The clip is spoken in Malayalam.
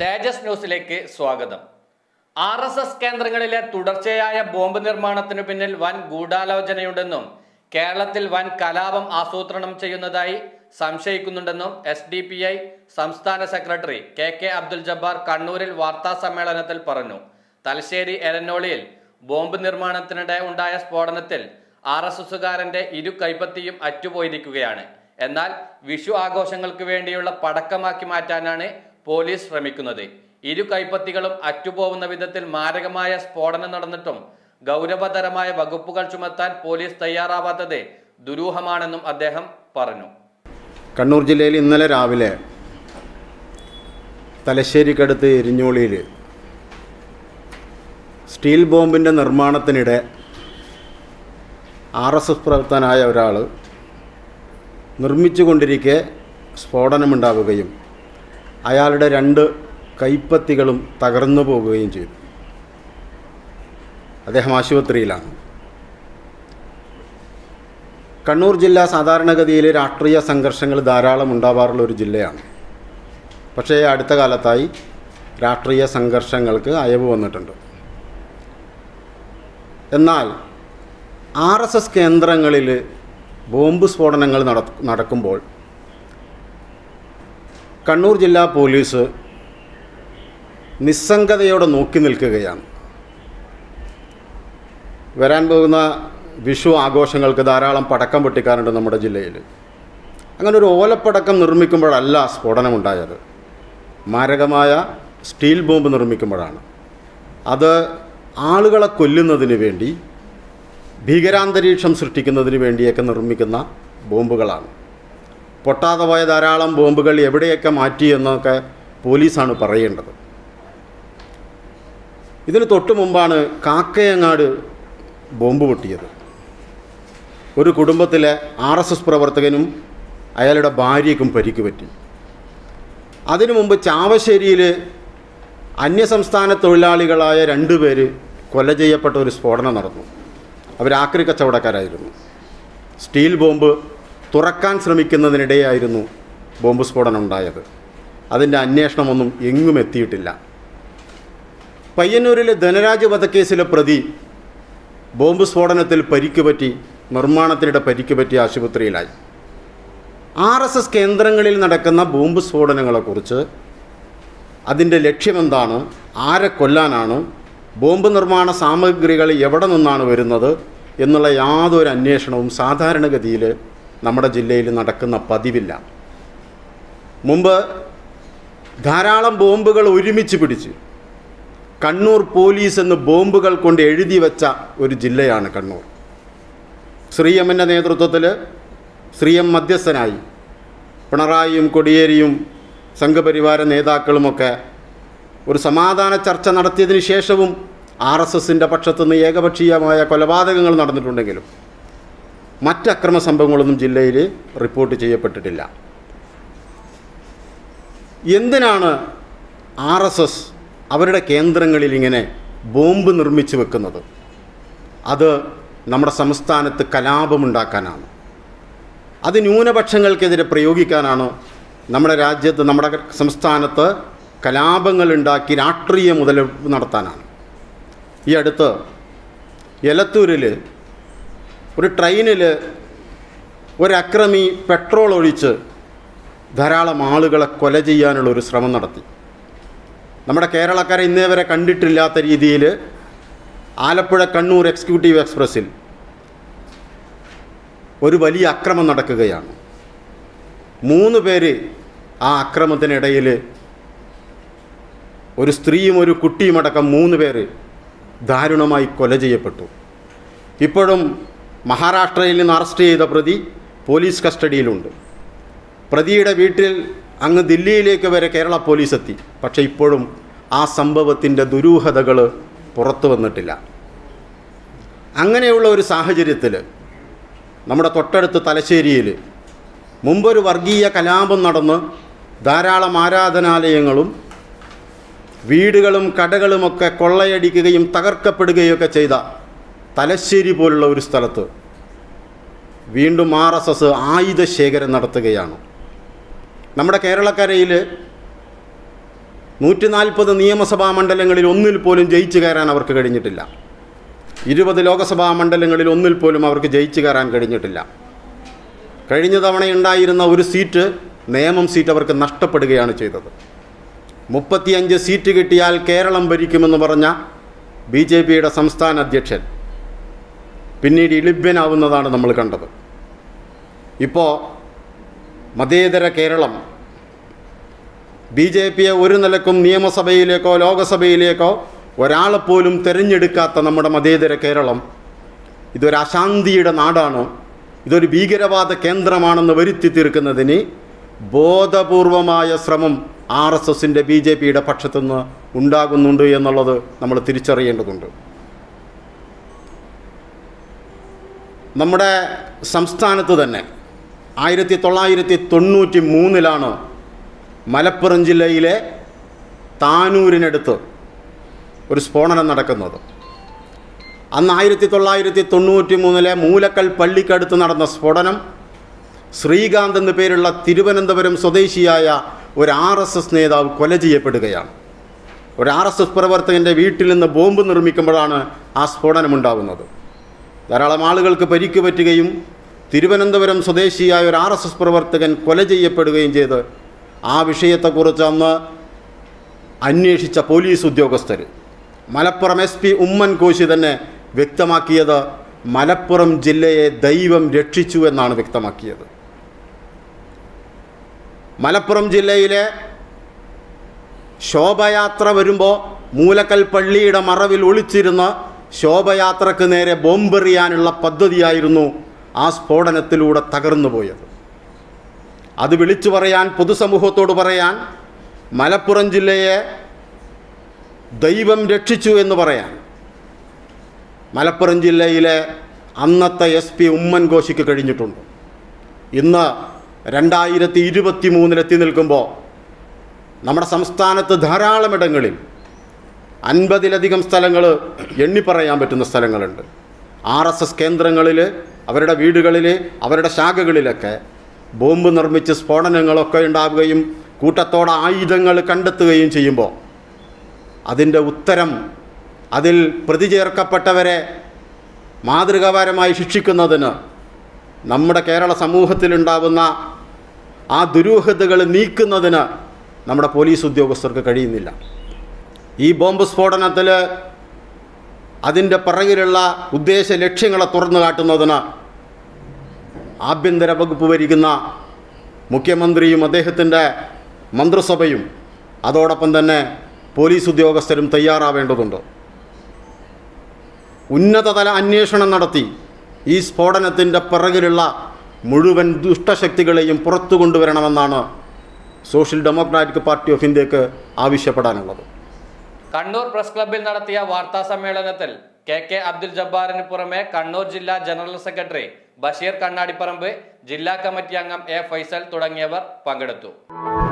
തേജസ് ന്യൂസിലേക്ക് സ്വാഗതം ആർ എസ് എസ് കേന്ദ്രങ്ങളിലെ തുടർച്ചയായ ബോംബ് നിർമ്മാണത്തിനു പിന്നിൽ വൻ ഗൂഢാലോചനയുണ്ടെന്നും കേരളത്തിൽ വൻ കലാപം ആസൂത്രണം ചെയ്യുന്നതായി സംശയിക്കുന്നുണ്ടെന്നും എസ് ഡി പി ഐ സംസ്ഥാന secretary K K Abdul Jabbar കണ്ണൂരിൽ വാർത്താ സമ്മേളനത്തിൽ പറഞ്ഞു തലശ്ശേരി എരനോളിയിൽ ബോംബ് നിർമ്മാണത്തിനിടെ ഉണ്ടായ സ്ഫോടനത്തിൽ ആർ എസ് എസുകാരന്റെ ഇരു കൈപ്പത്തിയും അറ്റുപോയിരിക്കുകയാണ് എന്നാൽ വിഷു ആഘോഷങ്ങൾക്ക് വേണ്ടിയുള്ള പടക്കമാക്കി മാറ്റാനാണ് പോലീസ് ശ്രമിക്കുന്നത് ഇരു കൈപ്പത്തികളും അറ്റുപോകുന്ന വിധത്തിൽ മാരകമായ സ്ഫോടനം നടന്നിട്ടും ഗൗരവതരമായ വകുപ്പുകൾ ചുമത്താൻ പോലീസ് തയ്യാറാവാത്തത് ദുരൂഹമാണെന്നും അദ്ദേഹം പറഞ്ഞു കണ്ണൂർ ജില്ലയിൽ ഇന്നലെ രാവിലെ തലശ്ശേരിക്കടുത്ത് എരിഞ്ഞോളിയിൽ സ്റ്റീൽ ബോംബിൻ്റെ നിർമ്മാണത്തിനിടെ ആർ എസ് എസ് പ്രവർത്തനായ ഒരാൾ നിർമ്മിച്ചുകൊണ്ടിരിക്കെ സ്ഫോടനമുണ്ടാവുകയും അയാളുടെ രണ്ട് കൈപ്പത്തികളും തകർന്നു പോകുകയും ചെയ്തു അദ്ദേഹം ആശുപത്രിയിലാണ് കണ്ണൂർ ജില്ല സാധാരണഗതിയിൽ രാഷ്ട്രീയ സംഘർഷങ്ങൾ ധാരാളം ഉണ്ടാവാറുള്ള ഒരു ജില്ലയാണ് പക്ഷേ അടുത്ത കാലത്തായി രാഷ്ട്രീയ സംഘർഷങ്ങൾക്ക് അയവ് വന്നിട്ടുണ്ട് എന്നാൽ ആർ എസ് എസ് കേന്ദ്രങ്ങളിൽ ബോംബ് സ്ഫോടനങ്ങൾ നട നടക്കുമ്പോൾ കണ്ണൂർ ജില്ലാ പോലീസ് നിസ്സംഗതയോടെ നോക്കി നിൽക്കുകയാണ് വരാൻ പോകുന്ന വിഷു ആഘോഷങ്ങൾക്ക് ധാരാളം പടക്കം പൊട്ടിക്കാറുണ്ട് നമ്മുടെ ജില്ലയിൽ അങ്ങനെ ഒരു ഓലപ്പടക്കം നിർമ്മിക്കുമ്പോഴല്ല സ്ഫോടനമുണ്ടായത് മാരകമായ സ്റ്റീൽ ബോംബ് നിർമ്മിക്കുമ്പോഴാണ് അത് ആളുകളെ കൊല്ലുന്നതിന് വേണ്ടി ഭീകരാന്തരീക്ഷം സൃഷ്ടിക്കുന്നതിന് വേണ്ടിയൊക്കെ നിർമ്മിക്കുന്ന ബോംബുകളാണ് പൊട്ടാതെ പോയ ധാരാളം ബോംബുകൾ എവിടെയൊക്കെ മാറ്റി എന്നൊക്കെ പോലീസാണ് പറയേണ്ടത് ഇതിന് തൊട്ട് മുമ്പാണ് കാക്കയങ്ങാട് ബോംബ് പൊട്ടിയത് ഒരു കുടുംബത്തിലെ ആർ എസ് എസ് പ്രവർത്തകനും അയാളുടെ ഭാര്യയ്ക്കും പരിക്ക് പറ്റി അതിനു മുമ്പ് ചാവശ്ശേരിയിൽ അന്യസംസ്ഥാന തൊഴിലാളികളായ രണ്ടുപേര് കൊല ചെയ്യപ്പെട്ട ഒരു സ്ഫോടനം നടന്നു അവർ ആക്രി കച്ചവടക്കാരായിരുന്നു സ്റ്റീൽ ബോംബ് തുറക്കാൻ ശ്രമിക്കുന്നതിനിടെയായിരുന്നു ബോംബ് സ്ഫോടനം ഉണ്ടായത് അതിൻ്റെ അന്വേഷണമൊന്നും എങ്ങും എത്തിയിട്ടില്ല പയ്യന്നൂരിലെ ധനരാജ് വധക്കേസിലെ പ്രതി ബോംബ് സ്ഫോടനത്തിൽ പരിക്ക് പറ്റി നിർമ്മാണത്തിനിടെ പരിക്ക് പറ്റി ആശുപത്രിയിലായി ആർ എസ് എസ് കേന്ദ്രങ്ങളിൽ നടക്കുന്ന ബോംബ് സ്ഫോടനങ്ങളെക്കുറിച്ച് അതിൻ്റെ ലക്ഷ്യമെന്താണ് ആരെ കൊല്ലാനാണ് ബോംബ് നിർമ്മാണ സാമഗ്രികൾ എവിടെ നിന്നാണ് വരുന്നത് എന്നുള്ള യാതൊരു അന്വേഷണവും സാധാരണഗതിയിൽ നമ്മുടെ ജില്ലയിൽ നടക്കുന്ന പതിവില്ല മുമ്പ് ധാരാളം ബോംബുകൾ ഒരുമിച്ച് പിടിച്ച് കണ്ണൂർ പോലീസ് എന്ന് ബോംബുകൾ കൊണ്ട് എഴുതി വെച്ച ഒരു ജില്ലയാണ് കണ്ണൂർ ശ്രീ എമ്മിൻ്റെ നേതൃത്വത്തിൽ ശ്രീ എം മധ്യസ്ഥനായി പിണറായിയും കൊടിയേരിയും സംഘപരിവാര നേതാക്കളുമൊക്കെ ഒരു സമാധാന ചർച്ച നടത്തിയതിന് ശേഷവും ആർ എസ് എസിൻ്റെ പക്ഷത്തുനിന്ന് ഏകപക്ഷീയമായ കൊലപാതകങ്ങൾ നടന്നിട്ടുണ്ടെങ്കിലും മറ്റ് അക്രമ സംഭവങ്ങളൊന്നും ജില്ലയിൽ റിപ്പോർട്ട് ചെയ്യപ്പെട്ടിട്ടില്ല എന്തിനാണ് ആർ എസ് എസ് അവരുടെ കേന്ദ്രങ്ങളിൽ ഇങ്ങനെ ബോംബ് നിർമ്മിച്ചു വെക്കുന്നത് അത് നമ്മുടെ സംസ്ഥാനത്ത് കലാപമുണ്ടാക്കാനാണ് അത് ന്യൂനപക്ഷങ്ങൾക്കെതിരെ പ്രയോഗിക്കാനാണ് നമ്മുടെ രാജ്യത്ത് നമ്മുടെ സംസ്ഥാനത്ത് കലാപങ്ങൾ ഉണ്ടാക്കി രാഷ്ട്രീയ മുതലെടുപ്പ് നടത്താനാണ് ഈ അടുത്ത് എലത്തൂരിൽ ഒരു ട്രെയിനിൽ ഒരക്രമി പെട്രോൾ ഒഴിച്ച് ധാരാളം ആളുകളെ കൊല ചെയ്യാനുള്ള ഒരു ശ്രമം നടത്തി നമ്മുടെ കേരളക്കാരെ ഇന്നേ വരെ കണ്ടിട്ടില്ലാത്ത രീതിയിൽ ആലപ്പുഴ കണ്ണൂർ എക്സിക്യൂട്ടീവ് എക്സ്പ്രസ്സിൽ ഒരു വലിയ അക്രമം നടക്കുകയാണ് മൂന്ന് പേര് ആ അക്രമത്തിനിടയിൽ ഒരു സ്ത്രീയും ഒരു കുട്ടിയുമടക്കം മൂന്ന് പേര് ദാരുണമായി കൊല ചെയ്യപ്പെട്ടു ഇപ്പോഴും മഹാരാഷ്ട്രയിൽ നിന്ന് അറസ്റ്റ് ചെയ്ത പ്രതി പോലീസ് കസ്റ്റഡിയിലുണ്ട് പ്രതിയുടെ വീട്ടിൽ അങ്ങ് ദില്ലിയിലേക്ക് വരെ കേരള പോലീസ് എത്തി പക്ഷേ ഇപ്പോഴും ആ സംഭവത്തിൻ്റെ ദുരൂഹതകൾ പുറത്തു വന്നിട്ടില്ല അങ്ങനെയുള്ള ഒരു സാഹചര്യത്തിൽ നമ്മുടെ തൊട്ടടുത്ത് തലശ്ശേരിയിൽ മുമ്പൊരു വർഗീയ കലാപം നടന്ന് ധാരാളം ആരാധനാലയങ്ങളും വീടുകളും കടകളുമൊക്കെ കൊള്ളയടിക്കുകയും തകർക്കപ്പെടുകയൊക്കെ ചെയ്ത തലശ്ശേരി പോലുള്ള ഒരു സ്ഥലത്ത് വീണ്ടും ആർ എസ് എസ് ആയുധശേഖരം നടത്തുകയാണ് നമ്മുടെ കേരളക്കരയിൽ നൂറ്റി നാൽപ്പത് നിയമസഭാ മണ്ഡലങ്ങളിൽ ഒന്നിൽ പോലും ജയിച്ചു കയറാൻ അവർക്ക് കഴിഞ്ഞിട്ടില്ല ഇരുപത് ലോക്സഭാ മണ്ഡലങ്ങളിൽ ഒന്നിൽ പോലും അവർക്ക് ജയിച്ചു കയറാൻ കഴിഞ്ഞിട്ടില്ല കഴിഞ്ഞ തവണ ഉണ്ടായിരുന്ന ഒരു സീറ്റ് നിയമം സീറ്റ് അവർക്ക് നഷ്ടപ്പെടുകയാണ് ചെയ്തത് മുപ്പത്തിയഞ്ച് സീറ്റ് കിട്ടിയാൽ കേരളം ഭരിക്കുമെന്ന് പറഞ്ഞ ബി ജെ പിയുടെ സംസ്ഥാന അധ്യക്ഷൻ പിന്നീട് ഇളിഭ്യനാവുന്നതാണ് നമ്മൾ കണ്ടത് ഇപ്പോൾ മതേതര കേരളം ബി ജെ പിയെ ഒരു നിലക്കും നിയമസഭയിലേക്കോ ലോകസഭയിലേക്കോ ഒരാളെപ്പോലും തിരഞ്ഞെടുക്കാത്ത നമ്മുടെ മതേതര കേരളം ഇതൊരു അശാന്തിയുടെ നാടാണ് ഇതൊരു ഭീകരവാദ കേന്ദ്രമാണെന്ന് വരുത്തി തീർക്കുന്നതിന് ബോധപൂർവമായ ശ്രമം ആർ എസ് എസിൻ്റെ ബി ജെ പിയുടെ പക്ഷത്തുനിന്ന് ഉണ്ടാകുന്നുണ്ട് എന്നുള്ളത് നമ്മൾ തിരിച്ചറിയേണ്ടതുണ്ട് നമ്മുടെ സംസ്ഥാനത്ത് തന്നെ ആയിരത്തി തൊള്ളായിരത്തി തൊണ്ണൂറ്റി മൂന്നിലാണ് മലപ്പുറം ജില്ലയിലെ താനൂരിനടുത്ത് ഒരു സ്ഫോടനം നടക്കുന്നത് അന്ന് ആയിരത്തി തൊള്ളായിരത്തി തൊണ്ണൂറ്റി മൂന്നിലെ മൂലക്കൽ പള്ളിക്കടുത്ത് നടന്ന സ്ഫോടനം ശ്രീകാന്ത് എന്നു പേരുള്ള തിരുവനന്തപുരം സ്വദേശിയായ ഒരു ആർ എസ് എസ് നേതാവ് കൊല ചെയ്യപ്പെടുകയാണ് ഒരു ആർ എസ് എസ് പ്രവർത്തകൻ്റെ വീട്ടിൽ നിന്ന് ബോംബ് നിർമ്മിക്കുമ്പോഴാണ് ആ സ്ഫോടനമുണ്ടാകുന്നത് ധാരാളം ആളുകൾക്ക് പരിക്ക് പറ്റുകയും തിരുവനന്തപുരം സ്വദേശിയായ ഒരു ആർ എസ് എസ് പ്രവർത്തകൻ കൊല ചെയ്യപ്പെടുകയും ചെയ്ത് ആ വിഷയത്തെക്കുറിച്ച് അന്ന് അന്വേഷിച്ച പോലീസ് ഉദ്യോഗസ്ഥർ മലപ്പുറം എസ് പി ഉമ്മൻ കോശി തന്നെ വ്യക്തമാക്കിയത് മലപ്പുറം ജില്ലയെ ദൈവം രക്ഷിച്ചു എന്നാണ് വ്യക്തമാക്കിയത് മലപ്പുറം ജില്ലയിലെ ശോഭയാത്ര വരുമ്പോൾ മൂലക്കൽ പള്ളിയുടെ മറവിൽ ഒളിച്ചിരുന്ന ശോഭയാത്രക്ക് നേരെ ബോംബെറിയാനുള്ള പദ്ധതിയായിരുന്നു ആ സ്ഫോടനത്തിലൂടെ തകർന്നു പോയത് അത് വിളിച്ചു പറയാൻ പൊതുസമൂഹത്തോട് പറയാൻ മലപ്പുറം ജില്ലയെ ദൈവം രക്ഷിച്ചു എന്ന് പറയാൻ മലപ്പുറം ജില്ലയിലെ അന്നത്തെ എസ് പി ഉമ്മൻ കോശിക്ക് കഴിഞ്ഞിട്ടുണ്ട് ഇന്ന് രണ്ടായിരത്തി ഇരുപത്തി മൂന്നിലെത്തി നിൽക്കുമ്പോൾ നമ്മുടെ സംസ്ഥാനത്ത് ധാരാളം ഇടങ്ങളിൽ അൻപതിലധികം സ്ഥലങ്ങൾ എണ്ണിപ്പറയാൻ പറ്റുന്ന സ്ഥലങ്ങളുണ്ട് ആർ എസ് എസ് കേന്ദ്രങ്ങളിൽ അവരുടെ വീടുകളിൽ അവരുടെ ശാഖകളിലൊക്കെ ബോംബ് നിർമ്മിച്ച് സ്ഫോടനങ്ങളൊക്കെ ഉണ്ടാവുകയും കൂട്ടത്തോടെ ആയുധങ്ങൾ കണ്ടെത്തുകയും ചെയ്യുമ്പോൾ അതിൻ്റെ ഉത്തരം അതിൽ പ്രതി ചേർക്കപ്പെട്ടവരെ മാതൃകാപരമായി ശിക്ഷിക്കുന്നതിന് നമ്മുടെ കേരള സമൂഹത്തിലുണ്ടാവുന്ന ആ ദുരൂഹതകൾ നീക്കുന്നതിന് നമ്മുടെ പോലീസ് ഉദ്യോഗസ്ഥർക്ക് കഴിയുന്നില്ല ഈ ബോംബ് സ്ഫോടനത്തിൽ അതിൻ്റെ പിറകിലുള്ള ഉദ്ദേശ ലക്ഷ്യങ്ങളെ തുറന്നു കാട്ടുന്നതിന് ആഭ്യന്തര വകുപ്പ് ഭരിക്കുന്ന മുഖ്യമന്ത്രിയും അദ്ദേഹത്തിൻ്റെ മന്ത്രിസഭയും അതോടൊപ്പം തന്നെ പോലീസ് ഉദ്യോഗസ്ഥരും തയ്യാറാവേണ്ടതുണ്ട് ഉന്നതതല അന്വേഷണം നടത്തി ഈ സ്ഫോടനത്തിൻ്റെ പിറകിലുള്ള മുഴുവൻ ദുഷ്ടശക്തികളെയും പുറത്തു കൊണ്ടുവരണമെന്നാണ് സോഷ്യൽ ഡെമോക്രാറ്റിക് പാർട്ടി ഓഫ് ഇന്ത്യക്ക് ആവശ്യപ്പെടാനുള്ളത് കണ്ണൂർ പ്രസ് ക്ലബ്ബിൽ നടത്തിയ വാർത്താ സമ്മേളനത്തിൽ കെ കെ അബ്ദുൽ ജബ്ബാറിന് പുറമെ കണ്ണൂർ ജില്ലാ ജനറൽ സെക്രട്ടറി ബഷീർ കണ്ണാടിപ്പറമ്പ് ജില്ലാ കമ്മിറ്റി അംഗം എ ഫൈസൽ തുടങ്ങിയവർ പങ്കെടുത്തു